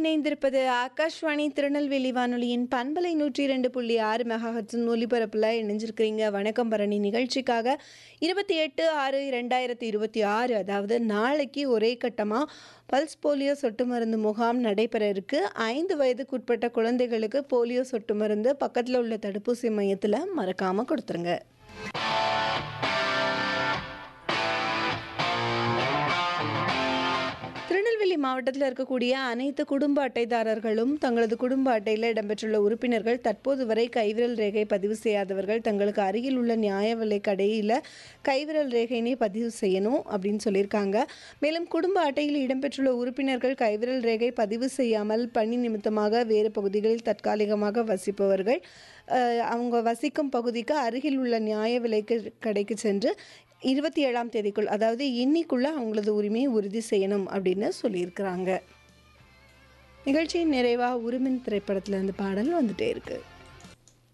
இணைந்திருப்பது ஆகாஷ்வாணி திருநெல்வேலி வானொலியின் பண்பலை நூற்றி இரண்டு புள்ளி ஆறு மெகாஹட்ஸின் ஒலிபரப்பில் இணைஞ்சிருக்கிறீங்க வணக்கம் பரணி நிகழ்ச்சிக்காக இருபத்தி எட்டு ஆறு ரெண்டாயிரத்தி இருபத்தி ஆறு அதாவது நாளைக்கு ஒரே கட்டமாக பல்ஸ் போலியோ சொட்டு மருந்து முகாம் நடைபெற இருக்கு ஐந்து வயதுக்குட்பட்ட குழந்தைகளுக்கு போலியோ சொட்டு மருந்து பக்கத்தில் உள்ள தடுப்பூசி மையத்தில் மறக்காமல் கொடுத்துருங்க திருநெல்வேலி மாவட்டத்தில் இருக்கக்கூடிய அனைத்து குடும்ப அட்டைதாரர்களும் தங்களது குடும்ப அட்டையில் இடம்பெற்றுள்ள உறுப்பினர்கள் தற்போது வரை கைவிரல் ரேகை பதிவு செய்யாதவர்கள் தங்களுக்கு அருகில் உள்ள நியாய விலை கடையில் கைவிரல் ரேகையினை பதிவு செய்யணும் அப்படின்னு சொல்லியிருக்காங்க மேலும் குடும்ப அட்டையில் இடம்பெற்றுள்ள உறுப்பினர்கள் கைவிரல் ரேகை பதிவு செய்யாமல் பணி நிமித்தமாக வேறு பகுதிகளில் தற்காலிகமாக வசிப்பவர்கள் அஹ், அவங்க வசிக்கும் பகுதிக்கு அருகில் உள்ள நியாய விலைக்கு கடைக்கு சென்று இருபத்தி ஏழாம் தேதிக்குள் அதாவது இன்னிக்குள்ள அவங்களது உரிமையை உறுதி செய்யணும் அப்படின்னு சொல்லியிருக்கிறாங்க நிகழ்ச்சியின் நிறைவாக உரிமின் திரைப்படத்தில் இருந்து பாடல் வந்துட்டே இருக்கு